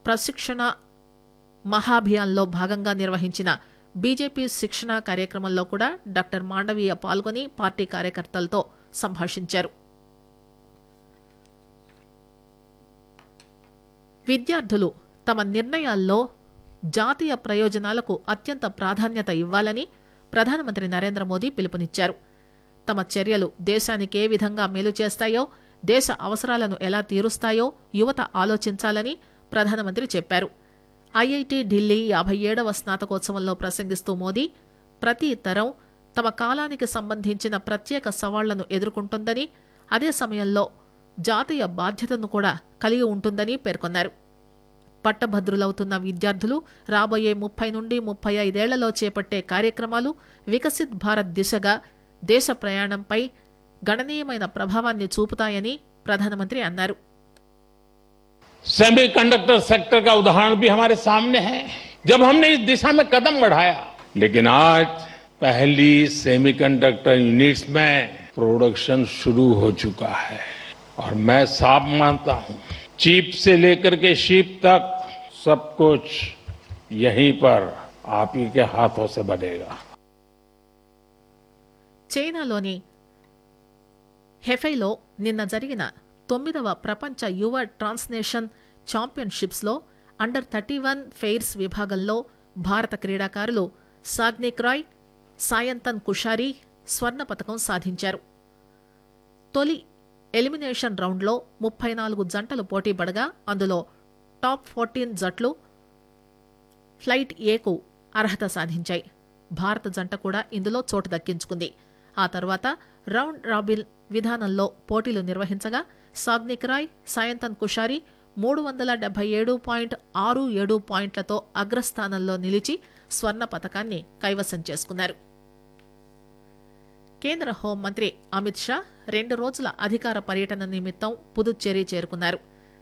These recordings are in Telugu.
ప్రశిక్షణ మహాభియాన్లో భాగంగా నిర్వహించిన బీజేపీ శిక్షణ కార్యక్రమంలో కూడా డాక్టర్ మాండవీయ పాల్గొని పార్టీ కార్యకర్తలతో సంభాషించారు విద్యార్థులు తమ నిర్ణయాల్లో జాతీయ ప్రయోజనాలకు అత్యంత ప్రాధాన్యత ఇవ్వాలని ప్రధానమంత్రి నరేంద్ర మోదీ పిలుపునిచ్చారు తమ చర్యలు దేశానికి ఏ విధంగా మేలు చేస్తాయో దేశ అవసరాలను ఎలా తీరుస్తాయో యువత ఆలోచించాలని ప్రధానమంత్రి చెప్పారు ఐఐటి ఢిల్లీ యాభై ఏడవ స్నాతకోత్సవంలో ప్రసంగిస్తూ మోదీ ప్రతి తరం తమ కాలానికి సంబంధించిన ప్రత్యేక సవాళ్లను ఎదుర్కొంటుందని అదే సమయంలో జాతీయ బాధ్యతను కూడా కలిగి ఉంటుందని పేర్కొన్నారు పట్టభద్రులవుతున్న విద్యార్థులు రాబోయే ముప్పై నుండి ముప్పై ఐదేళ్లలో చేపట్టే కార్యక్రమాలు వికసిత్ భారత్ దిశగా దేశ ప్రయాణంపై గణనీయమైన ప్రభావాన్ని చూపుతాయని ప్రధానమంత్రి అన్నారు सेमीकंडक्टर सेक्टर का उदाहरण भी हमारे सामने है जब हमने इस दिशा में कदम बढ़ाया लेकिन आज पहली सेमीकंडक्टर यूनिट्स में प्रोडक्शन शुरू हो चुका है और मैं साफ मानता हूं चिप से लेकर के शिप तक सब कुछ यहीं पर आप ही के हाथों से बनेगा చైనాలోని హెఫైలో నిన్న జరిగిన తొమ్మిదవ ప్రపంచ యువ ట్రాన్స్నేషన్ ఛాంపియన్షిప్స్లో అండర్ థర్టీ వన్ ఫెయిర్స్ విభాగంలో భారత క్రీడాకారులు సాగ్నిక్ రాయ్ సాయంతన్ కుషారి స్వర్ణ పతకం సాధించారు తొలి ఎలిమినేషన్ రౌండ్లో ముప్పై నాలుగు జంటలు పోటీపడగా అందులో టాప్ ఫోర్టీన్ జట్లు ఫ్లైట్ ఏకు అర్హత సాధించాయి భారత జంట కూడా ఇందులో చోటు దక్కించుకుంది ఆ తర్వాత రౌండ్ రాబిన్ విధానంలో పోటీలు నిర్వహించగా సాగ్నిక్ రాయ్ సాయంతన్ కుషారి మూడు వందల డెబ్బై ఏడు పాయింట్ ఆరు ఏడు పాయింట్లతో అగ్రస్థానంలో నిలిచి స్వర్ణ పతకాన్ని కైవసం చేసుకున్నారు కేంద్ర హోంమంత్రి అమిత్ షా రెండు రోజుల అధికార పర్యటన నిమిత్తం పుదుచ్చేరి చేరుకున్నారు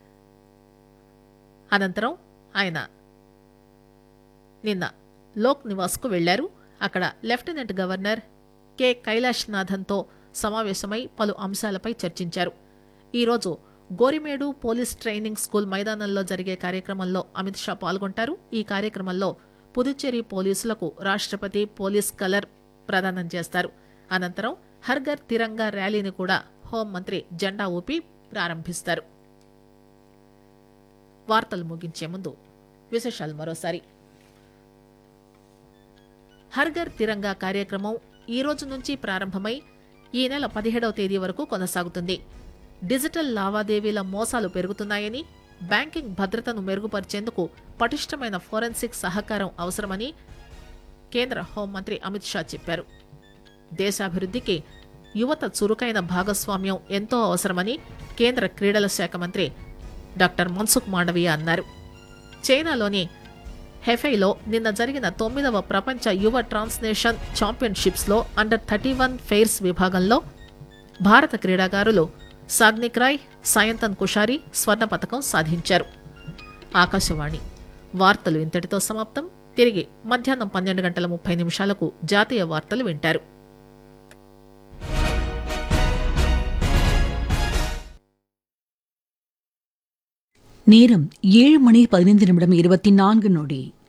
అనంతరం ఆయన నిన్న లోక్ నివాస్కు వెళ్లారు అక్కడ లెఫ్టినెంట్ గవర్నర్ కె కైలాష్ నాథన్తో సమావేశమై పలు అంశాలపై చర్చించారు ఈరోజు గోరిమేడు పోలీస్ ట్రైనింగ్ స్కూల్ మైదానంలో జరిగే కార్యక్రమంలో అమిత్ షా పాల్గొంటారు ఈ కార్యక్రమంలో పుదుచ్చేరి పోలీసులకు రాష్ట్రపతి పోలీస్ కలర్ ప్రదానం చేస్తారు అనంతరం హర్ఘర్ తిరంగా ర్యాలీని కూడా హోంమంత్రి జెండా ఊపి ప్రారంభిస్తారు వార్తలు ముగించే ముందు విశేషాలు మరోసారి హర్ఘర్ తిరంగా కార్యక్రమం ఈ రోజు నుంచి ప్రారంభమై ఈ నెల పదిహేడవ తేదీ వరకు కొనసాగుతుంది డిజిటల్ లావాదేవీల మోసాలు పెరుగుతున్నాయని బ్యాంకింగ్ భద్రతను మెరుగుపరిచేందుకు పటిష్టమైన ఫోరెన్సిక్ సహకారం అవసరమని కేంద్ర హోంమంత్రి అమిత్ షా చెప్పారు దేశాభివృద్ధికి యువత చురుకైన భాగస్వామ్యం ఎంతో అవసరమని కేంద్ర క్రీడల శాఖ మంత్రి డాక్టర్ మన్సుఖ్ మాండవీయ అన్నారు చైనాలోని హెఫైలో నిన్న జరిగిన తొమ్మిదవ ప్రపంచ యువ ట్రాన్స్నేషన్ ఛాంపియన్షిప్స్లో అండర్ థర్టీ వన్ ఫెయిర్స్ విభాగంలో భారత క్రీడాకారులు సాగ్నిక్ రాయ్ సాయంతన్ కుషారి స్వర్ణ పతకం సాధించారు ఆకాశవాణి వార్తలు ఇంతటితో సమాప్తం తిరిగి మధ్యాహ్నం పన్నెండు గంటల ముప్పై నిమిషాలకు జాతీయ వార్తలు వింటారు நேரம் ஏழு மணி பதினைந்து நிமிடம் இருபத்தி நான்கு நொடி